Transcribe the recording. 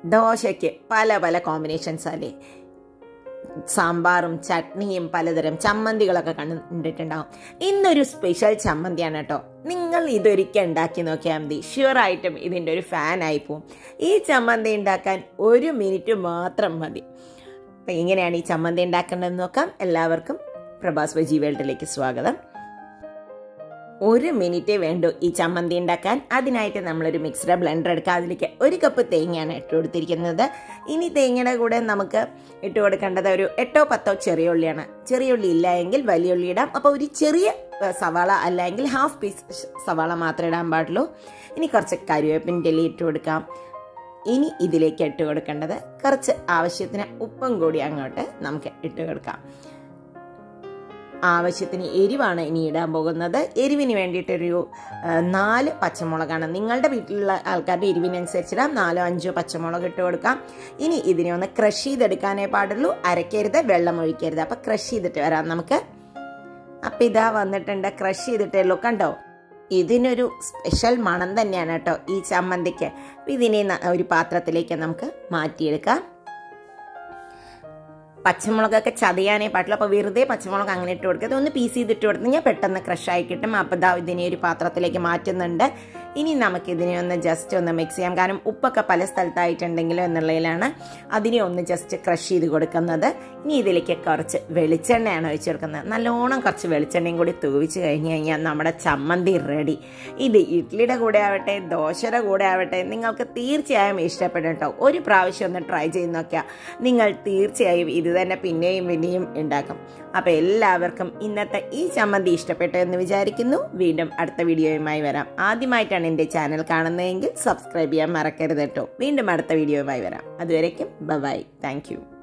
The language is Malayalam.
ദോശയ്ക്ക് പല പല കോമ്പിനേഷൻസ് അല്ലേ സാമ്പാറും ചട്നിയും പലതരം ചമ്മന്തികളൊക്കെ കണ്ടിട്ടുണ്ടാവും ഇന്നൊരു സ്പെഷ്യൽ ചമ്മന്തിയാണ് കേട്ടോ നിങ്ങൾ ഇതൊരിക്കൽ ഉണ്ടാക്കി നോക്കിയാൽ മതി ഷുവറായിട്ടും ഇതിൻ്റെ ഒരു ഫാനായി പോവും ഈ ചമ്മന്തി ഉണ്ടാക്കാൻ ഒരു മിനിറ്റ് മാത്രം മതി അപ്പം എങ്ങനെയാണ് ഈ ചമ്മന്തി ഉണ്ടാക്കേണ്ടതെന്ന് നോക്കാം എല്ലാവർക്കും പ്രഭാസ് വജി വേൾഡിലേക്ക് സ്വാഗതം ഒരു മിനിറ്റേ വേണ്ടു ഈ ചമ്മന്തി ഉണ്ടാക്കാൻ അതിനായിട്ട് നമ്മളൊരു മിക്സഡ് ബ്ലെൻഡർ എടുക്കുക അതിലേക്ക് ഒരു കപ്പ് തേങ്ങയാണ് ഇട്ട് കൊടുത്തിരിക്കുന്നത് ഇനി തേങ്ങയുടെ കൂടെ നമുക്ക് ഇട്ട് കൊടുക്കേണ്ടത് ഒരു എട്ടോ പത്തോ ചെറിയ ഉള്ളിയാണ് ചെറിയ ഉള്ളി ഇല്ല എങ്കിൽ വലിയ ഉള്ളി ഇടാം അപ്പോൾ ഒരു ചെറിയ സവാള അല്ലെങ്കിൽ ഹാഫ് പീസ് സവാള മാത്രമേ ഇടാൻ പാടുള്ളൂ ഇനി കുറച്ച് കരുവേപ്പിൻ്റെ ഇല ഇട്ട് കൊടുക്കാം ഇനി ഇതിലേക്ക് ഇട്ട് കൊടുക്കേണ്ടത് കുറച്ച് ആവശ്യത്തിന് ഉപ്പും കൂടി അങ്ങോട്ട് നമുക്ക് ഇട്ട് കൊടുക്കാം ആവശ്യത്തിന് എരിവാണ് ഇനി ഇടാൻ പോകുന്നത് എരിവിന് വേണ്ടിയിട്ടൊരു നാല് പച്ചമുളകാണ് നിങ്ങളുടെ വീട്ടിലുള്ള ആൾക്കാരുടെ എരിവിനനുസരിച്ചിടാം നാലോ അഞ്ചോ പച്ചമുളക് ഇട്ട് കൊടുക്കാം ഇനി ഇതിനെ ഒന്ന് ക്രഷ് ചെയ്തെടുക്കാനേ പാടുള്ളൂ അരയ്ക്കരുത് വെള്ളം ഒഴിക്കരുത് അപ്പം ക്രഷ് ചെയ്തിട്ട് വരാം നമുക്ക് അപ്പം ഇതാ വന്നിട്ടുണ്ട് ക്രഷ് ചെയ്തിട്ടേ ഉള്ളൂ കണ്ടോ ഇതിനൊരു സ്പെഷ്യൽ മണം തന്നെയാണ് കേട്ടോ ഈ ചമ്മന്തിക്ക് ഇതിനെ ഒരു പാത്രത്തിലേക്ക് നമുക്ക് മാറ്റിയെടുക്കാം പച്ചമുളകൊക്കെ ചതയാനേ പാടില്ല അപ്പോൾ വെറുതെ പച്ചമുളക് അങ്ങനെ ഇട്ട് കൊടുക്കുക ഒന്ന് പീസ് ചെയ്തിട്ട് കൊടുത്ത് ഞാൻ പെട്ടെന്ന് ക്രഷായി കിട്ടും അപ്പോൾ ദാ ഇതിനെ ഒരു പാത്രത്തിലേക്ക് മാറ്റുന്നുണ്ട് ഇനി നമുക്ക് ഇതിനെ ഒന്ന് ജസ്റ്റ് ഒന്ന് മിക്സ് ചെയ്യാം കാരണം ഉപ്പൊക്കെ പല സ്ഥലത്തായിട്ടുണ്ടെങ്കിലും എന്നുള്ളതിലാണ് അതിനെ ഒന്ന് ജസ്റ്റ് ക്രഷ് ചെയ്ത് കൊടുക്കുന്നത് ഇനി ഇതിലേക്ക് കുറച്ച് വെളിച്ചെണ്ണയാണ് ഒഴിച്ചു കൊടുക്കുന്നത് നല്ലോണം കുറച്ച് വെളിച്ചെണ്ണയും കൂടി തൂവിച്ച് കഴിഞ്ഞ് കഴിഞ്ഞാൽ നമ്മുടെ ചമ്മന്തി റെഡി ഇത് ഇഡ്ഡലിയുടെ കൂടെ ആവട്ടെ ദോശയുടെ കൂടെ ആവട്ടെ നിങ്ങൾക്ക് തീർച്ചയായും ഇഷ്ടപ്പെടും കേട്ടോ ഒരു പ്രാവശ്യം ഒന്ന് ട്രൈ ചെയ്ത് നോക്കിയാൽ നിങ്ങൾ തീർച്ചയായും ഇത് തന്നെ പിന്നെയും പിന്നെയും ഉണ്ടാക്കും അപ്പോൾ എല്ലാവർക്കും ഇന്നത്തെ ഈ ചമ്മന്തി ഇഷ്ടപ്പെട്ടു എന്ന് വിചാരിക്കുന്നു വീണ്ടും അടുത്ത വീഡിയോയുമായി വരാം ആദ്യമായിട്ടാണ് എൻ്റെ ചാനൽ കാണുന്നതെങ്കിൽ സബ്സ്ക്രൈബ് ചെയ്യാൻ മറക്കരുത് കേട്ടോ വീണ്ടും അടുത്ത വീഡിയോയുമായി വരാം അതുവരേക്കും ബൈ താങ്ക്